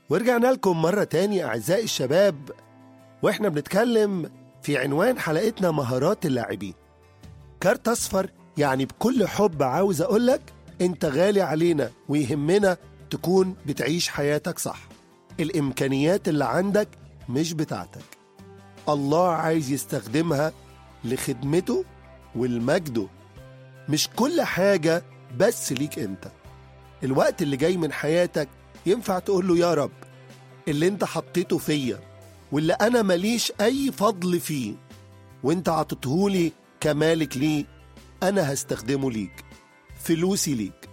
ورجعنا لكم مرة تاني أعزائي الشباب وإحنا بنتكلم في عنوان حلقتنا مهارات اللاعبين كارت أصفر يعني بكل حب عاوز أقولك أنت غالي علينا ويهمنا تكون بتعيش حياتك صح الإمكانيات اللي عندك مش بتاعتك الله عايز يستخدمها لخدمته والمجده مش كل حاجة بس ليك أنت الوقت اللي جاي من حياتك ينفع تقول له يا رب اللي انت حطيته فيا واللي انا ماليش اي فضل فيه وانت عطيتهولي كمالك ليه انا هستخدمه ليك فلوسي ليك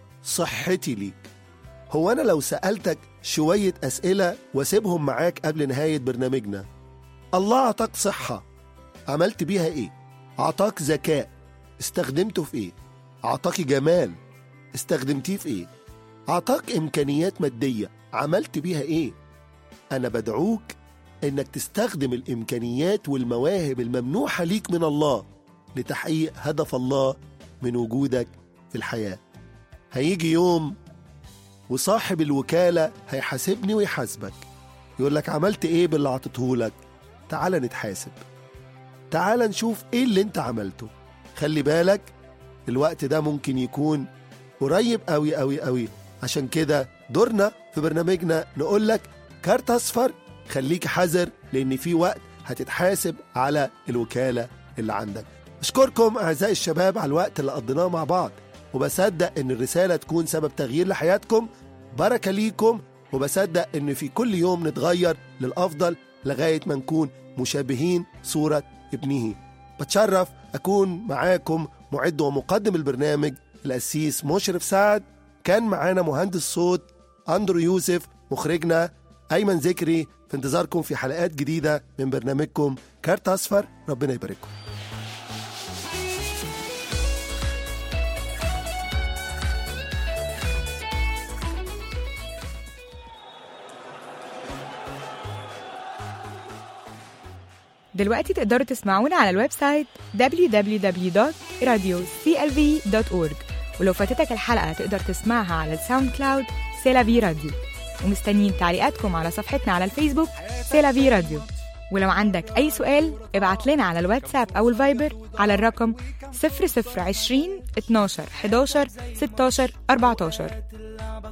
صحتي ليك هو انا لو سالتك شويه اسئله واسيبهم معاك قبل نهايه برنامجنا الله عطاك صحه عملت بيها ايه عطاك ذكاء استخدمته في ايه عطاكي جمال استخدمتيه في ايه عطاك امكانيات ماديه عملت بيها ايه انا بدعوك انك تستخدم الامكانيات والمواهب الممنوحه ليك من الله لتحقيق هدف الله من وجودك في الحياه هيجي يوم وصاحب الوكاله هيحاسبني ويحاسبك يقول لك عملت ايه باللي عطيتهولك تعال نتحاسب تعال نشوف ايه اللي انت عملته خلي بالك الوقت ده ممكن يكون قريب قوي قوي قوي عشان كده دورنا في برنامجنا نقول لك كارت اصفر خليك حذر لان في وقت هتتحاسب على الوكاله اللي عندك اشكركم اعزائي الشباب على الوقت اللي قضيناه مع بعض وبصدق ان الرساله تكون سبب تغيير لحياتكم بركه ليكم وبصدق ان في كل يوم نتغير للافضل لغايه ما نكون مشابهين صوره ابنه بتشرف اكون معاكم معد ومقدم البرنامج القسيس مشرف سعد كان معانا مهندس صوت أندرو يوسف مخرجنا أيمن ذكري في انتظاركم في حلقات جديدة من برنامجكم كارت أصفر ربنا يبارككم دلوقتي تقدروا تسمعونا على الويب سايت www.radioclv.org ولو فاتتك الحلقة تقدر تسمعها على الساوند كلاود سيلافي راديو ومستنيين تعليقاتكم على صفحتنا على الفيسبوك سيلافي راديو ولو عندك أي سؤال ابعت لنا على الواتساب أو الفايبر على الرقم 0020 12 11 16 14